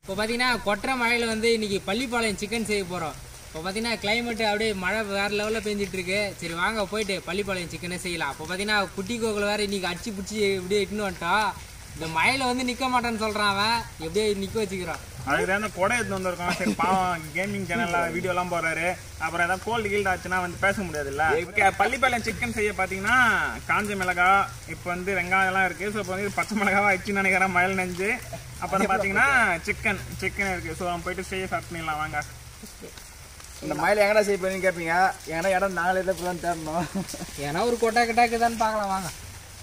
இப்போ பார்த்தீங்கன்னா கொற்ற மழையில் வந்து இன்னைக்கு பள்ளிப்பாளையம் சிக்கன் செய்ய போகிறோம் இப்போ பார்த்தீங்கன்னா கிளைமேட் அப்படியே மழை வேறு லெவலில் பெஞ்சிட்டு இருக்கு சரி வாங்க போயிட்டு பள்ளிப்பாளையம் சிக்கனே செய்யலாம் இப்போ பார்த்தீங்கன்னா குட்டி கோகுல வேறு இன்னைக்கு அடிச்சு பிடிச்சி இப்படியே இட்டுன்னு வந்துட்டோம் இந்த மழையில் வந்து நிற்க மாட்டேன்னு சொல்கிறான் அவன் எப்படியே நிற்க வச்சுக்கிறான் அதுக்கு தான் இந்த கொடை எடுத்து வந்திருக்கோம் சரி பாவம் கேமிங் சேனல்ல வீடியோ எல்லாம் போறாரு அப்புறம் ஏதாவது கோல்டு கீல்டு ஆச்சுன்னா வந்து பேச முடியாதுல்ல ஓகே பள்ளிப்பாளையம் சிக்கன் செய்ய பாத்தீங்கன்னா காஞ்ச மிளகா இப்போ வந்து வெங்காயம் எல்லாம் இருக்கு ஸோ இப்போ வந்து பச்சை மிளகாவா வச்சு நினைக்கிறேன் மயில் நெஞ்சு அப்புறம் பாத்தீங்கன்னா சிக்கன் சிக்கன் இருக்கு ஸோ நம்ம போயிட்டு செய்ய ஸ்டார்ட் பண்ணிடலாம் வாங்க இந்த மயில எங்கடா செய்ய போறீங்கன்னு கேட்பீங்க எங்கன்னா இடம் நாங்களே தான் இப்பதான் தேடணும் ஏன்னா ஒரு கொட்டா கிட்டாக்குதான்னு பார்க்கலாம் வாங்க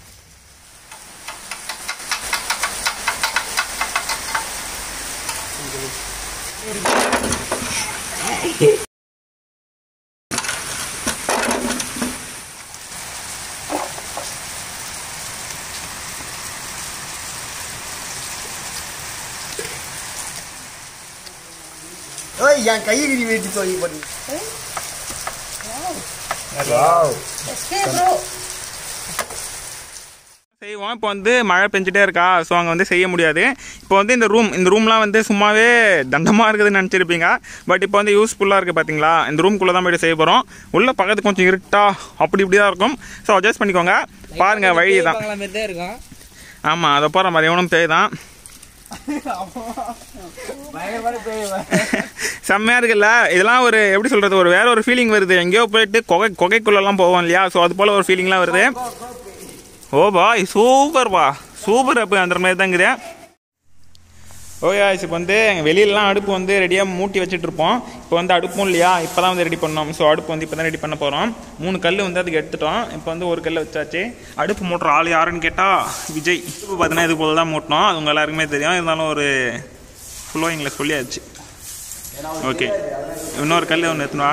ஓய் என் கையை நீ வெட்டி தோய் பண்ணி செய்வோம் இப்போ வந்து மழை பெஞ்சிட்டே இருக்கா ஸோ அங்கே வந்து செய்ய முடியாது இப்போ வந்து இந்த ரூம் இந்த ரூம்லாம் வந்து சும்மாவே தண்டமாக இருக்குதுன்னு நினச்சிருப்பீங்க பட் இப்போ வந்து யூஸ்ஃபுல்லாக இருக்குது பார்த்தீங்களா இந்த ரூம்குள்ளே தான் போயிட்டு செய்ய போகிறோம் உள்ள பக்கத்து கொஞ்சம் இருட்டா அப்படி இப்படி தான் இருக்கும் ஸோ அட்ஜஸ்ட் பண்ணிக்கோங்க பாருங்கள் வழி தான் பார்க்கல மாதிரி தான் இருக்கும் ஆமாம் அதை போகிற மாதிரி எவனும் பேய் தான் பயங்கரமான பேய் செம்மையாக இருக்குல்ல இதெல்லாம் ஒரு எப்படி சொல்கிறது ஒரு வேற ஒரு ஃபீலிங் வருது எங்கேயோ போயிட்டு குகை குகைக்குள்ளெல்லாம் போவோம் இல்லையா ஸோ அது போல் ஒரு ஃபீலிங்லாம் வருது ஓ பாய் சூப்பர் பா சூப்பர் அப்போ அந்த மாதிரி தாங்குது ஓகே இப்போ வந்து எங்கள் வெளியிலலாம் அடுப்பு வந்து ரெடியாக மூட்டி வச்சுட்டு இருப்போம் இப்போ வந்து அடுப்பும் இல்லையா இப்போ தான் வந்து ரெடி பண்ணோம் ஸோ அடுப்பு வந்து இப்போ தான் ரெடி பண்ண போகிறோம் மூணு கல் வந்து அதுக்கு எடுத்துட்டோம் இப்போ வந்து ஒரு கல் வச்சாச்சு அடுப்பு மூட்டுற ஆள் யாருன்னு கேட்டால் விஜய் இப்போ பார்த்தீங்கன்னா இது போல தான் மூட்டினோம் அது உங்கள் எல்லாருக்குமே தெரியும் இருந்தாலும் ஒரு ஃப்ளோயிங்கில் சொல்லியாச்சு ஓகே இன்னொரு கல் ஒன்று எடுத்துன்னு வா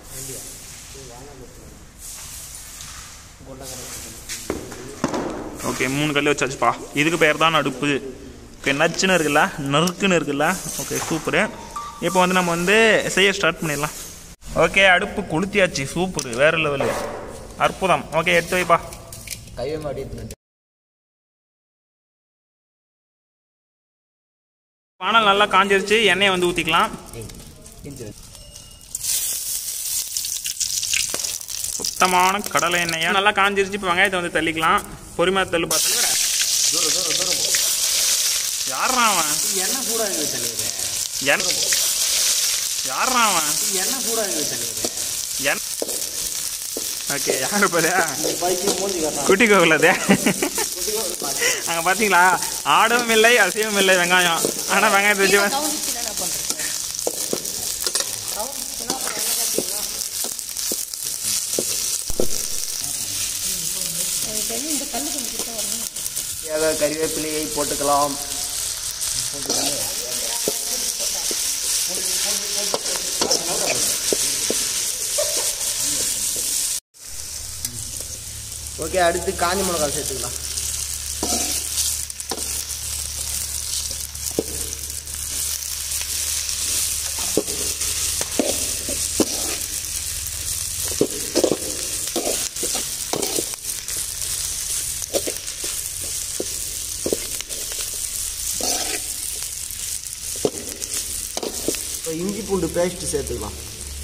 ஓகே மூணு கல் வச்சாச்சுப்பா இதுக்கு பேர் தான் அடுப்பு ஓகே நச்சுன்னு இருக்குல்ல நறுக்குன்னு இருக்குல்ல ஓகே சூப்பரு இப்போ வந்து நம்ம வந்து செய்ய ஸ்டார்ட் பண்ணிடலாம் ஓகே அடுப்பு கொளுத்தியாச்சு சூப்பர் வேற லெவலு அற்புதம் ஓகே எடுத்து வைப்பா கையை மாட்டி பானல் நல்லா காஞ்சிருச்சு எண்ணெயை வந்து ஊற்றிக்கலாம் சுத்தமான கடலை எண்ணெயா நல்லா காஞ்சிருச்சு இப்போ வெங்காயத்தை வந்து தள்ளிக்கலாம் பொறுமையாக தள்ளு பார்த்தா யாரா அவன் எண்ணெய் கூட தலைவர் என் யாரா அவன் எண்ணெய் கூட தலைவர் என் ஓகே யார் பாரு பைக்கு மூஞ்சி காட்டான் குட்டி கோகுலதே அங்கே பார்த்தீங்களா ஆடவும் இல்லை அசைவும் இல்லை வெங்காயம் ஆனால் வெங்காயத்தை வச்சு ஏதோ கறிவேப்பிலையை போட்டுக்கலாம் ஓகே அடுத்து காஞ்ச மிளகாய் சேர்த்துக்கலாம் இப்போ இஞ்சி பூண்டு பேஸ்ட் சேர்த்துக்கலாம்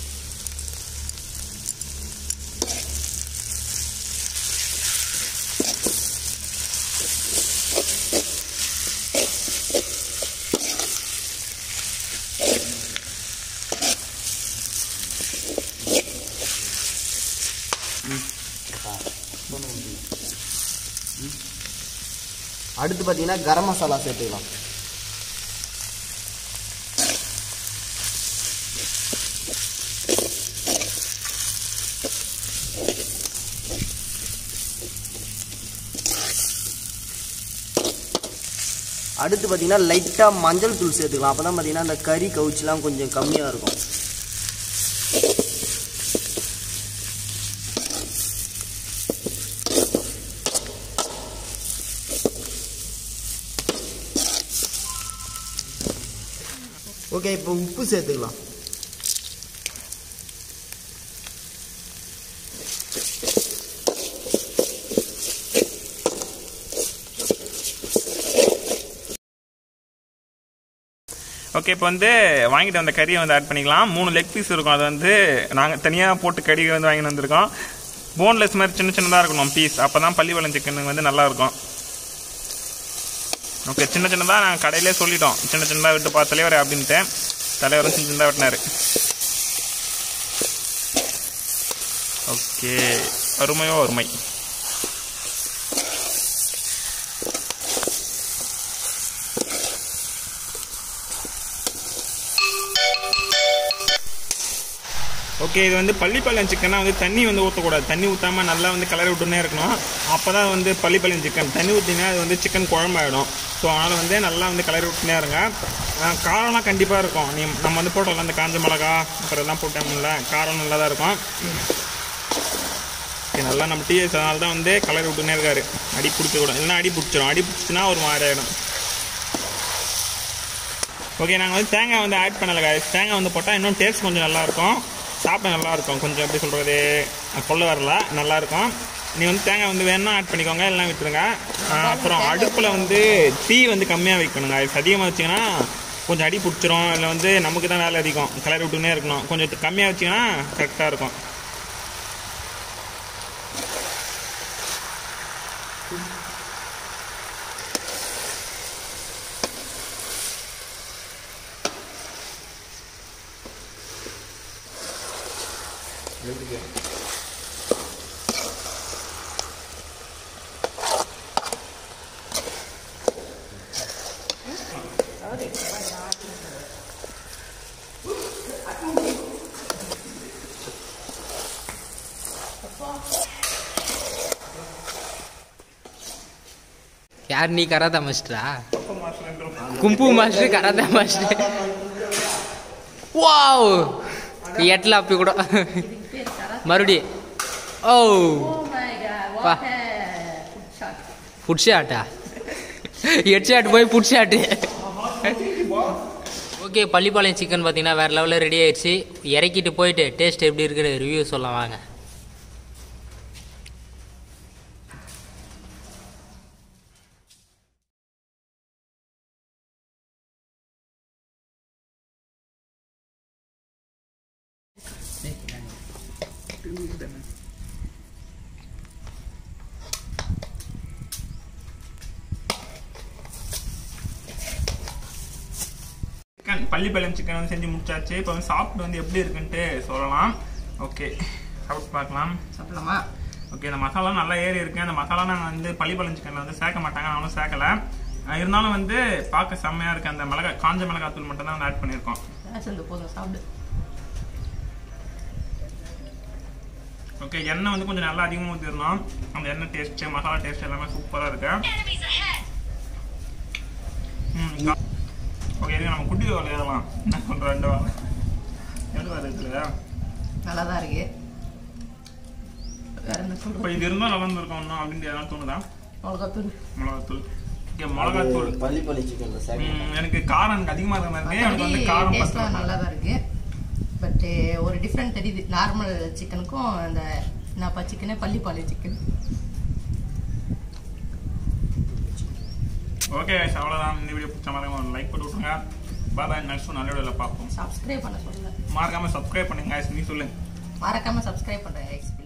அடுத்து பார்த்தீங்கன்னா கரம் மசாலா சேர்த்துக்கலாம் அடுத்து பார்த்தீங்கன்னா லைட்டாக மஞ்சள் தூள் சேர்த்துக்கலாம் அப்போ தான் பார்த்தீங்கன்னா அந்த கறி கவுச்சிலாம் கொஞ்சம் கம்மியாக இருக்கும் ஓகே இப்போ உப்பு சேர்த்துக்கலாம் ஓகே இப்போ வந்து வாங்கிட்டு வந்த கறியை வந்து ஆட் பண்ணிக்கலாம் மூணு லெக் பீஸ் இருக்கும் அது வந்து நாங்கள் தனியாக போட்டு கறி வந்து வாங்கிட்டு வந்திருக்கோம் போன்லெஸ் மாதிரி சின்ன சின்னதாக இருக்கணும் பீஸ் அப்போ தான் பள்ளிப்பாளையம் சிக்கன் வந்து நல்லா இருக்கும் ஓகே சின்ன சின்னதாக நாங்கள் கடையிலே சொல்லிட்டோம் சின்ன சின்னதாக விட்டு பா தலைவர் அப்படின்ட்டு தலைவரும் சின்ன சின்னதாக வெட்டினாரு ஓகே அருமையோ அருமை ஓகே இது வந்து பள்ளிப்பாளையம் சிக்கனா வந்து தண்ணி வந்து ஊற்றக்கூடாது தண்ணி ஊற்றாம நல்லா வந்து கலரி விட்டுனே இருக்கணும் அப்போ தான் வந்து பள்ளிப்பாளையம் சிக்கன் தண்ணி ஊற்றினா அது வந்து சிக்கன் குழம்பாயிடும் ஸோ அதனால் வந்து நல்லா வந்து கலரி விட்டுனே இருங்க ஆஹ் காரம்லாம் கண்டிப்பாக இருக்கும் நீ நம்ம வந்து போட்டோம்ல அந்த காஞ்ச மிளகா அப்புறம் எல்லாம் போட்டோம்ல காரம் நல்லா தான் இருக்கும் ஓகே நல்லா நம்ம டிஎஸ் அதனால தான் வந்து கலரி விட்டுனே இருக்காரு அடி பிடிச்சக்கூடாது இல்லைன்னா அடி பிடிச்சிரும் அடி பிடிச்சினா ஒரு மாதிரி ஆகிடும் ஓகே நாங்கள் வந்து தேங்காய் வந்து ஆட் பண்ணலை guys தேங்காய் வந்து போட்டால் இன்னும் டேஸ்ட் கொஞ்சம் நல்லா இருக்கும் சாப்பிட நல்லா இருக்கும் கொஞ்சம் எப்படி சொல்கிறது கொள்ள வரல நல்லா இருக்கும் நீ வந்து தேங்காய் வந்து வேணும்னா ஆட் பண்ணிக்கோங்க எல்லாம் விட்டுருங்க ஆஹ் அப்புறம் அடுப்பில் வந்து தீ வந்து கம்மியாக வைக்கணுங்க guys அதிகமாக வச்சிங்கன்னா கொஞ்சம் அடி பிடிச்சிரும் இல்லை வந்து நமக்கு தான் வேலை அதிகம் கலரி விட்டுனே இருக்கணும் கொஞ்சம் கம்மியாக வச்சிங்கன்னா கரெக்டாக இருக்கும் யார் நீ கராத்தா மாஸ்டரா கும்பு மாஸ்டர் கராத்தா மாஸ்டர் வாவ் எட்ல அப்பி கூட மறுபடி ஓ Oh my god, Wah. what a food shot. Food ஷாட்டா ஹெட் ஷாட் போய் food shot okay Pallipalayam chicken பார்த்தீங்கன்னா வேறு லெவலில் ரெடி ஆயிடுச்சு இறக்கிட்டு போயிட்டு டேஸ்ட் எப்படி இருக்குது ரிவ்யூ சொல்ல வாங்க சிக்கன் பள்ளிப்பாளையம் சிக்கன் வந்து செஞ்சு முடிச்சாச்சு இப்போ வந்து சாப்பிட்டு வந்து எப்படி இருக்குன்ட்டு சொல்லலாம் ஓகே சாப்பிட்டு பார்க்கலாம் சாப்பிடலாமா ஓகே இந்த மசாலா நல்லா ஏறி இருக்கு அந்த மசாலா நாங்கள் வந்து பள்ளிப்பாளையம் சிக்கனில் வந்து சேர்க்க மாட்டாங்க நானும் சேர்க்கல அஹ் இருந்தாலும் வந்து பார்க்க செம்மையா இருக்கு அந்த மிளகாய் காஞ்ச மிளகாய் தூள் மட்டும் தான் வந்து ஆட் பண்ணியிருக்கோம் இந்த போதும் சாப்பிடு ஓகே எண்ணெய் வந்து கொஞ்சம் நல்லா அதிகமாக ஊற்றிடணும் அந்த எண்ணெய் டேஸ்ட் மசாலா டேஸ்ட் எல்லாமே சூப்பராக இருக்கு ம் ஓகே இதுக்கு நம்ம குட்டி வேலை எழுதலாம் என்ன பண்ணுறோம் ரெண்டு வேலை ரெண்டு வேலை இருக்குல்ல நல்லா தான் இருக்கு வேற என்ன இப்போ சொல்றது இது இருந்தால் நல்லா இருந்திருக்கும் இன்னும் அப்படின்ட்டு எதனா தோணுதா மிளகாத்தூள் மிளகாத்தூள் ஓகே மிளகாத்தூள் பள்ளிப்பாளி சிக்கன்ல சேர்க்க ம், எனக்கு காரம் எனக்கு அதிகமாக இருந்த மாதிரி எனக்கு வந்து காரம் டேஸ்ட்லாம் பத்தல. நல்லா தான் இருக்கு பட் ஒரு டிஃப்ரெண்ட் தெரியுது நார்மல் சிக்கனுக்கும் அந்த என்னப்பா சிக்கனே பள்ளிப்பாளையம் சிக்கன் ஓகே guys, அவ்வளவுதான் இந்த வீடியோ பிடிச்ச மாதிரி ஒரு லைக் போட்டு விட்டுருங்க பாய் நெக்ஸ்ட் நல்ல வீடியோவில் பார்ப்போம் சப்ஸ்கிரைப் பண்ண சொல்லுங்க மறக்காம சப்ஸ்கிரைப் பண்ணுங்க guys. நீ சொல்லு மறக்காம சப்ஸ்கிரைப் பண்றேன் guys.